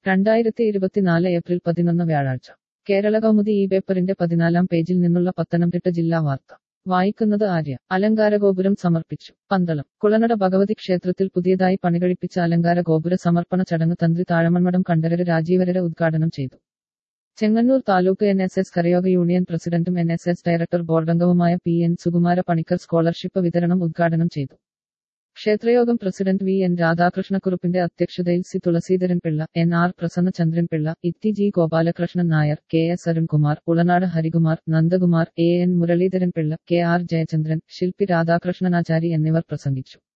രണ്ടായിരത്തി ഇരുപത്തിനാല് ഏപ്രിൽ പതിനൊന്ന് വ്യാഴാഴ്ച കേരള കൗമുദി ഈ പേപ്പറിന്റെ പതിനാലാം പേജിൽ നിന്നുള്ള പത്തനംതിട്ട ജില്ലാ വാർത്ത വായിക്കുന്നത് ആര്യ അലങ്കാര ഗോപുരം സമർപ്പിച്ചു പന്തളം കുളനട ഭഗവതി ക്ഷേത്രത്തിൽ പുതിയതായി പണികഴിപ്പിച്ച അലങ്കാര ഗോപുര സമർപ്പണ ചടങ്ങ് തന്ത്രി താഴമൺമഠം കണ്ഠരര് രാജീവരര് ഉദ്ഘാടനം ചെയ്തു Chengannur taluk N S S Karayoga union പ്രസിഡന്റും എൻ എസ് എസ് ഡയറക്ടർ ബോർഡംഗവുമായ P N Sukumara Panicker scholarship വിതരണം ഉദ്ഘാടനം ചെയ്തു ക്ഷേത്രയോഗം പ്രസിഡന്റ് വി എൻ രാധാകൃഷ്ണക്കുറുപ്പിന്റെ അധ്യക്ഷതയിൽ C Thulaseedharan Pillai N R Prasannachandran Pillai ഇത്തി G Gopalakrishnan Nair K S Arunkumar Ulanad Harikumar Nandakumar A N Muraleedharan Pillai K R Jayachandran ശില്പി രാധാകൃഷ്ണനാചാരി എന്നിവർ പ്രസംഗിച്ചു